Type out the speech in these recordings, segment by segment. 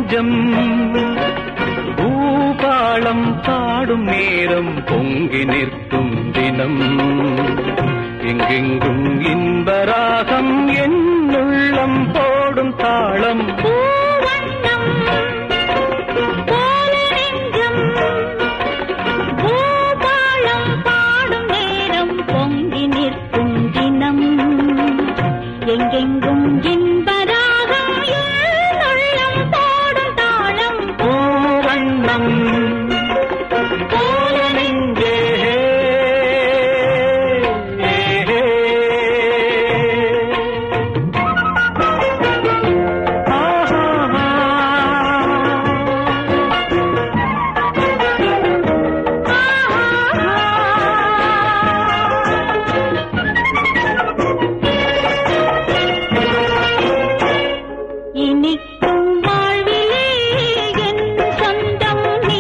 நெஞ்சம் பூபாளம் பாடும் நேரம் பொங்கி நிற்கும் தினம் எங்கெங்கும் இன்பராகம் என் உள்ளம் போடும் தாளம் பூவண்ணம் போல நெஞ்சம் பூபாளம் பாடும் நேரம் பொங்கி நிற்கும் தினம் எங்கெங்கும் இன்பராகம் என் உள்ளம் போடும் தாளம் பூவண்ணம் போல நெஞ்சே இனிக்கும் வாழ்விலே என் சொந்தம் நீ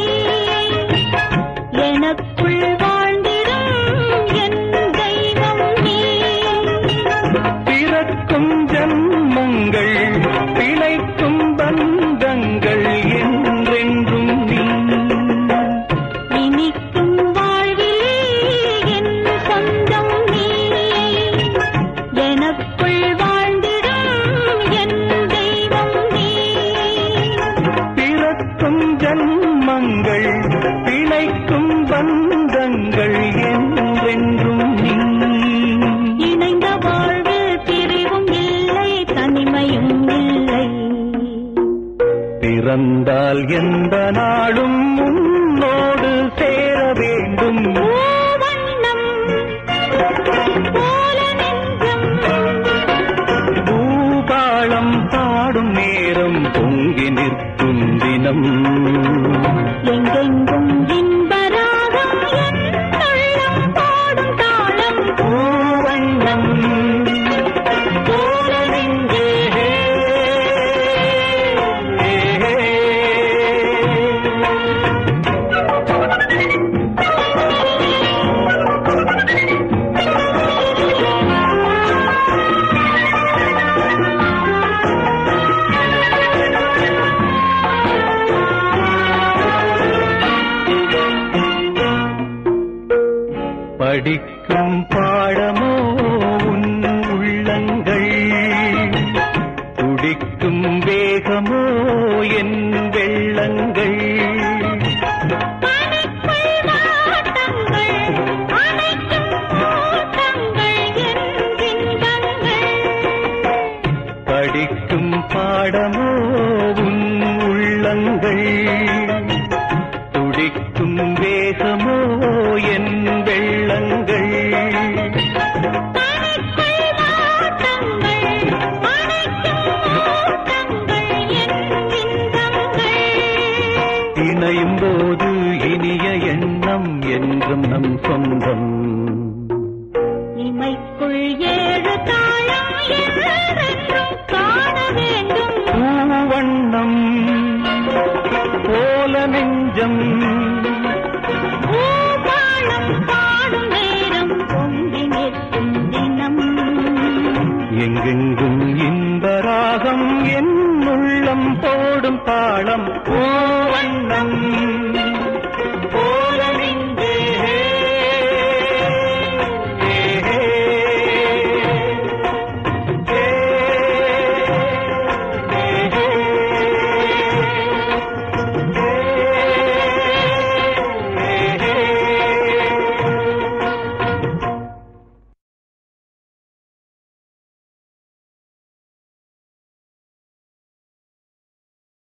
எனக்குள் வாழ்ந்திடும் என் தெய்வம் நீ பிறக்கும் ஜன்மங்கள் பிழைக்கும் பந்தங்கள் என்றென்றும் நீ இனிக்கும் வாழ்விலே என் சொந்தம் நீ எனக்குள் வாழ்ந்திடும் என் தெய்வம் நீ பிறக்கும் ஜன்மங்கள் பிழைக்கும் பந்தங்கள் என்றென்றும் நீ இணைந்த வாழ்வில் பிரிவும் இல்லை தனிமையும் இல்லை பிறந்தால் எந்த நாளும் உன்னோடு சேர வேண்டும் பூவண்ணம் போல நெஞ்சம் பூபாளம் பாடும் நேரம் பொங்கி நிற்கும் தினம் எங்கெங்கும் இன்பராகம் என் உள்ளம் பாடும் தாளம் பூவண்ணம் போல நெஞ்சே. படிக்கும் பாடமோ உன் உள்ளங்கள் துடிக்கும் வேகமோ என் வெள்ளங்கள் பனிக்குள் வாட்டங்கள் அணைக்கும் ஓட்டங்கள் என் இன்பங்கள் படிக்கும் பாடமோ உன் உள்ளங்கள் துடிக்கும் வேகமோ என் வெள்ளங்கள் பனிக்குள் வாட்டங்கள் அணைக்கும் ஓட்டங்கள் என் இன்பங்கள் இணையும் போது இனிய எண்ணம் என்றும் நம் சொந்தம் இமைக்குள் ஏழு தாளம் என்றென்றும் காண வேண்டும் பூவண்ணம் போல நெஞ்சம் பூபாளம் பாடும் நேரம் பொங்கி நிற்கும் தினம் எங்கெங்கும் இன்பராகம் என் உள்ளம் போடும் தாளம்